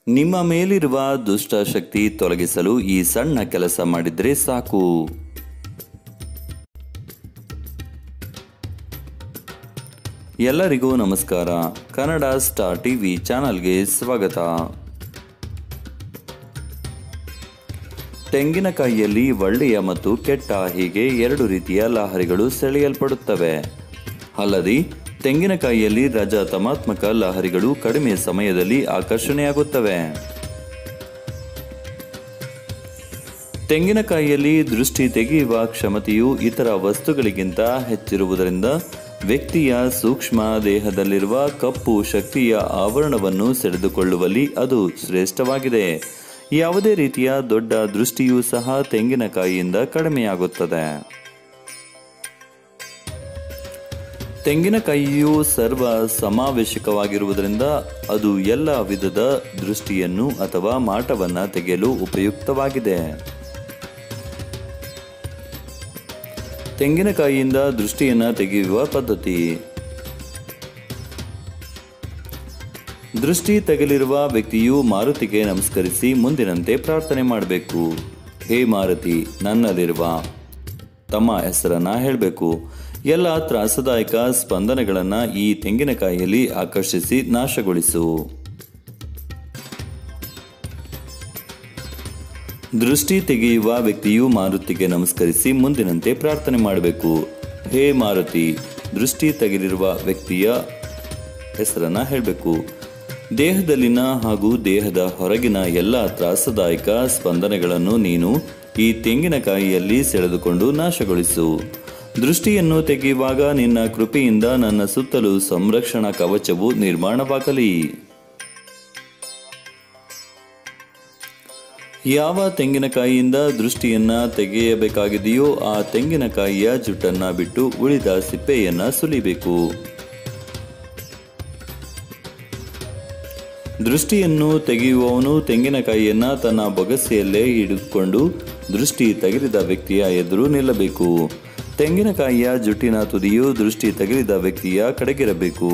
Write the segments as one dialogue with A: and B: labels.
A: ನಿಮ್ಮ ಮೇಲಿರುವ ದುಷ್ಟ ಶಕ್ತಿ ತೊಲಗಿಸಲು ಈ ಸಣ್ಣ ಕೆಲಸ ಮಾಡಿದ್ರೆ ಸಾಕು ಎಲ್ಲರಿಗೂ ನಮಸ್ಕಾರ ಕನ್ನಡ ಸ್ಟಾರ್ ಟಿವಿ ಚಾನಲ್ಗೆ ಸ್ವಾಗತ ತೆಂಗಿನಕಾಯಿಯಲ್ಲಿ ಒಳ್ಳೆಯ ಮತ್ತು ಕೆಟ್ಟ ಹೀಗೆ ಎರಡು ರೀತಿಯ ಲಹರಿಗಳು ಸೆಳೆಯಲ್ಪಡುತ್ತವೆ ಅಲ್ಲದೆ ತೆಂಗಿನಕಾಯಿಯಲ್ಲಿ ರಜಾತಮಾತ್ಮಕ ಲಹರಿಗಳು ಕಡಿಮೆ ಸಮಯದಲ್ಲಿ ಆಕರ್ಷಣೆಯಾಗುತ್ತವೆ ತೆಂಗಿನಕಾಯಿಯಲ್ಲಿ ದೃಷ್ಟಿ ತೆಗೆಯುವ ಕ್ಷಮತೆಯು ಇತರ ವಸ್ತುಗಳಿಗಿಂತ ಹೆಚ್ಚಿರುವುದರಿಂದ ವ್ಯಕ್ತಿಯ ಸೂಕ್ಷ್ಮ ದೇಹದಲ್ಲಿರುವ ಕಪ್ಪು ಶಕ್ತಿಯ ಆವರಣವನ್ನು ಸೆಳೆದುಕೊಳ್ಳುವಲ್ಲಿ ಅದು ಶ್ರೇಷ್ಠವಾಗಿದೆ ಯಾವುದೇ ರೀತಿಯ ದೊಡ್ಡ ದೃಷ್ಟಿಯೂ ಸಹ ತೆಂಗಿನಕಾಯಿಯಿಂದ ಕಡಿಮೆಯಾಗುತ್ತದೆ ತೆಂಗಿನಕಾಯಿಯು ಸರ್ವ ಸಮಾವೇಶಕವಾಗಿರುವುದರಿಂದ ಅದು ಎಲ್ಲ ವಿಧದ ದೃಷ್ಟಿಯನ್ನು ಅಥವಾ ಮಾಟವನ್ನ ತೆಗೆಯಲು ಉಪಯುಕ್ತವಾಗಿದೆ ತೆಂಗಿನಕಾಯಿಯಿಂದ ದೃಷ್ಟಿಯನ್ನ ತೆಗೆಯುವ ಪದ್ಧತಿ ದೃಷ್ಟಿ ತೆಗೆಲಿರುವ ವ್ಯಕ್ತಿಯು ಮಾರುತಿಗೆ ನಮಸ್ಕರಿಸಿ ಮುಂದಿನಂತೆ ಪ್ರಾರ್ಥನೆ ಮಾಡಬೇಕು ಹೇ ಮಾರುತಿ ನನ್ನಲ್ಲಿರುವ ತಮ್ಮ ಹೆಸರನ್ನ ಹೇಳಬೇಕು ಎಲ್ಲ ತ್ರಾಸದಾಯಕ ಸ್ಪಂದನೆಗಳನ್ನ ಈ ತೆಂಗಿನಕಾಯಿಯಲ್ಲಿ ಆಕರ್ಷಿಸಿ ನಾಶಗೊಳಿಸು ದೃಷ್ಟಿ ತೆಗೆಯುವ ವ್ಯಕ್ತಿಯು ಮಾರುತಿಗೆ ನಮಸ್ಕರಿಸಿ ಮುಂದಿನಂತೆ ಪ್ರಾರ್ಥನೆ ಮಾಡಬೇಕು ಹೇ ಮಾರುತಿ ದೃಷ್ಟಿ ತೆಗೆದಿರುವ ವ್ಯಕ್ತಿಯ ಹೆಸರನ್ನ ಹೇಳಬೇಕು ದೇಹದಲ್ಲಿನ ಹಾಗೂ ದೇಹದ ಹೊರಗಿನ ಎಲ್ಲ ತ್ರಾಸದಾಯಕ ಸ್ಪಂದನೆಗಳನ್ನು ನೀನು ಈ ತೆಂಗಿನಕಾಯಿಯಲ್ಲಿ ಸೆಳೆದುಕೊಂಡು ನಾಶಗೊಳಿಸು ದೃಷ್ಟಿಯನ್ನು ತೆಗೆಯುವಾಗ ನಿನ್ನ ಕೃಪೆಯಿಂದ ನನ್ನ ಸುತ್ತಲೂ ಸಂರಕ್ಷಣಾ ಕವಚವು ನಿರ್ಮಾಣವಾಗಲಿ ಯಾವ ತೆಂಗಿನಕಾಯಿಯಿಂದ ದೃಷ್ಟಿಯನ್ನ ತೆಗೆಯಬೇಕಾಗಿದೆಯೋ ಆ ತೆಂಗಿನಕಾಯಿಯ ಜುಟ್ಟನ್ನ ಬಿಟ್ಟು ಉಳಿದ ಸಿಪ್ಪೆಯನ್ನ ಸುಲಿಬೇಕು ದೃಷ್ಟಿಯನ್ನು ತೆಗೆಯುವವನು ತೆಂಗಿನಕಾಯಿಯನ್ನ ತನ್ನ ಬೊಗಸೆಯಲ್ಲೇ ಹಿಡಿದುಕೊಂಡು ದೃಷ್ಟಿ ತೆಗೆದ ವ್ಯಕ್ತಿಯ ಎದುರು ನಿಲ್ಲಬೇಕು ತೆಂಗಿನಕಾಯಿಯ ಜುಟ್ಟಿನ ತುದಿಯು ದೃಷ್ಟಿ ತೆಗೆದ ವ್ಯಕ್ತಿಯ ಕಡೆಗಿರಬೇಕು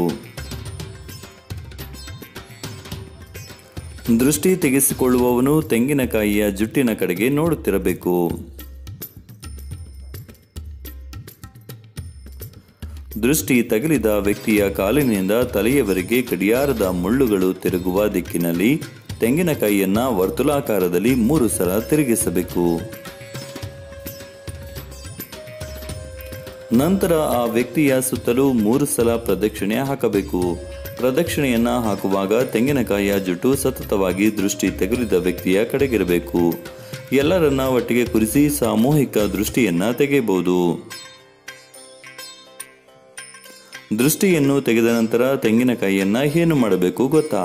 A: ದೃಷ್ಟಿ ತೆಗೆಸಿಕೊಳ್ಳುವವನು ತೆಂಗಿನಕಾಯಿಯ ಜುಟ್ಟಿನ ಕಡೆಗೆ ನೋಡುತ್ತಿರಬೇಕು ದೃಷ್ಟಿ ತಗಲಿದ ವ್ಯಕ್ತಿಯ ಕಾಲಿನಿಂದ ತಲೆಯವರೆಗೆ ಗಡಿಯಾರದ ಮುಳ್ಳುಗಳು ತಿರುಗುವ ದಿಕ್ಕಿನಲ್ಲಿ ತೆಂಗಿನಕಾಯಿಯನ್ನ ವರ್ತುಲಾಕಾರದಲ್ಲಿ ಮೂರು ಸಲ ತಿರುಗಿಸಬೇಕು ನಂತರ ಆ ವ್ಯಕ್ತಿಯ ಸುತ್ತಲೂ ಮೂರು ಸಲ ಪ್ರದಕ್ಷಿಣೆ ಹಾಕಬೇಕು ಪ್ರದಕ್ಷಿಣೆಯನ್ನ ಹಾಕುವಾಗ ತೆಂಗಿನಕಾಯಿಯ ಜುಟ್ಟು ಸತತವಾಗಿ ದೃಷ್ಟಿ ತೆಗೆಲಿದ ವ್ಯಕ್ತಿಯ ಕಡೆಗಿರಬೇಕು ಎಲ್ಲರನ್ನ ಒಟ್ಟಿಗೆ ಕುರಿಸಿ ಸಾಮೂಹಿಕ ದೃಷ್ಟಿಯನ್ನ ತೆಗೆಯಬಹುದು ದೃಷ್ಟಿಯನ್ನು ತೆಗೆದ ನಂತರ ತೆಂಗಿನಕಾಯಿಯನ್ನ ಏನು ಮಾಡಬೇಕು ಗೊತ್ತಾ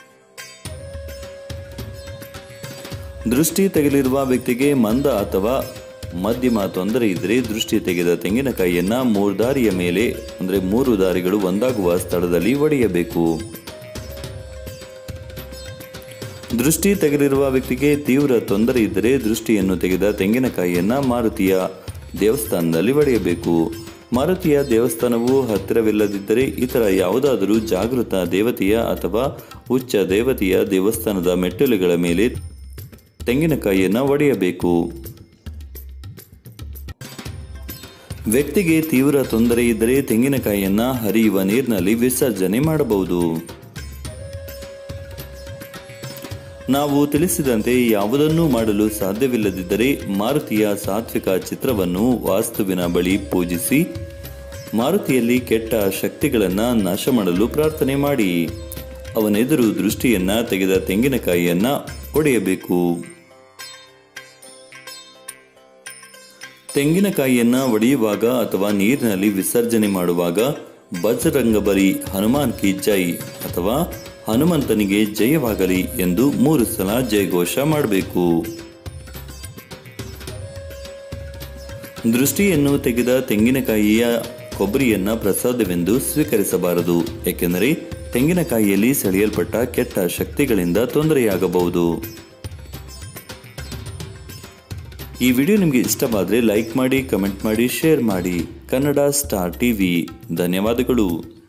A: ದೃಷ್ಟಿ ತೆಗೆಲಿರುವ ವ್ಯಕ್ತಿಗೆ ಮಂದ ಅಥವಾ ಮಧ್ಯಮ ತೊಂದರೆ ಇದ್ರೆ ದೃಷ್ಟಿ ತೆಗೆದ ತೆಂಗಿನಕಾಯಿಯನ್ನ ಮೂರು ದಾರಿಯ ಮೇಲೆ ಅಂದ್ರೆ ಮೂರು ದಾರಿಗಳು ಒಂದಾಗುವ ಸ್ಥಳದಲ್ಲಿ ಒಡೆಯಬೇಕು ದೃಷ್ಟಿ ತೆಗೆದಿರುವ ವ್ಯಕ್ತಿಗೆ ತೀವ್ರ ತೊಂದರೆ ಇದ್ದರೆ ದೃಷ್ಟಿಯನ್ನು ತೆಗೆದ ತೆಂಗಿನಕಾಯಿಯನ್ನ ಮಾರುತಿಯ ದೇವಸ್ಥಾನದಲ್ಲಿ ಒಡೆಯಬೇಕು ಮಾರುತಿಯ ದೇವಸ್ಥಾನವು ಹತ್ತಿರವಿಲ್ಲದಿದ್ದರೆ ಇತರ ಯಾವುದಾದರೂ ಜಾಗೃತ ದೇವತೆಯ ಅಥವಾ ಉಚ್ಚ ದೇವತೆಯ ದೇವಸ್ಥಾನದ ಮೆಟ್ಟಿಲುಗಳ ಮೇಲೆ ತೆಂಗಿನಕಾಯಿಯನ್ನ ಒಡೆಯಬೇಕು ವ್ಯಕ್ತಿಗೆ ತೀವ್ರ ತೊಂದರೆ ಇದ್ದರೆ ತೆಂಗಿನಕಾಯಿಯನ್ನ ಹರಿಯುವ ನೀರಿನಲ್ಲಿ ವಿಸರ್ಜನೆ ಮಾಡಬಹುದು ನಾವು ತಿಳಿಸಿದಂತೆ ಯಾವುದನ್ನೂ ಮಾಡಲು ಸಾಧ್ಯವಿಲ್ಲದಿದ್ದರೆ ಮಾರುತಿಯ ಸಾತ್ವಿಕ ಚಿತ್ರವನ್ನು ವಾಸ್ತುವಿನ ಬಳಿ ಪೂಜಿಸಿ ಮಾರುತಿಯಲ್ಲಿ ಕೆಟ್ಟ ಶಕ್ತಿಗಳನ್ನ ನಾಶ ಮಾಡಲು ಪ್ರಾರ್ಥನೆ ಮಾಡಿ ಅವನೆದುರು ದೃಷ್ಟಿಯನ್ನ ತೆಗೆದ ತೆಂಗಿನಕಾಯಿಯನ್ನ ಒಡೆಯಬೇಕು ತೆಂಗಿನಕಾಯಿಯನ್ನ ಒಡೆಯುವಾಗ ಅಥವಾ ನೀರಿನಲ್ಲಿ ವಿಸರ್ಜನೆ ಮಾಡುವಾಗ ಬಜರಂಗಬಲಿ ಹನುಮಾನ್ ಕಿ ಜೈ ಅಥವಾ ಹನುಮಂತನಿಗೆ ಜಯವಾಗಲಿ ಎಂದು ಮೂರು ಸಲ ಜಯಘೋಷ ಮಾಡಬೇಕು ದೃಷ್ಟಿಯನ್ನು ತೆಗೆದ ತೆಂಗಿನಕಾಯಿಯ ಕೊಬ್ಬರಿಯನ್ನ ಪ್ರಸಾದವೆಂದು ಸ್ವೀಕರಿಸಬಾರದು ಏಕೆಂದರೆ ತೆಂಗಿನಕಾಯಿಯಲ್ಲಿ ಸೆಳೆಯಲ್ಪಟ್ಟ ಕೆಟ್ಟ ಶಕ್ತಿಗಳಿಂದ ತೊಂದರೆಯಾಗಬಹುದು ಈ ವಿಡಿಯೋ ನಿಮಗೆ ಇಷ್ಟವಾದರೆ ಲೈಕ್ ಮಾಡಿ ಕಮೆಂಟ್ ಮಾಡಿ ಶೇರ್ ಮಾಡಿ ಕನ್ನಡ ಸ್ಟಾರ್ ಟಿವಿ ಧನ್ಯವಾದಗಳು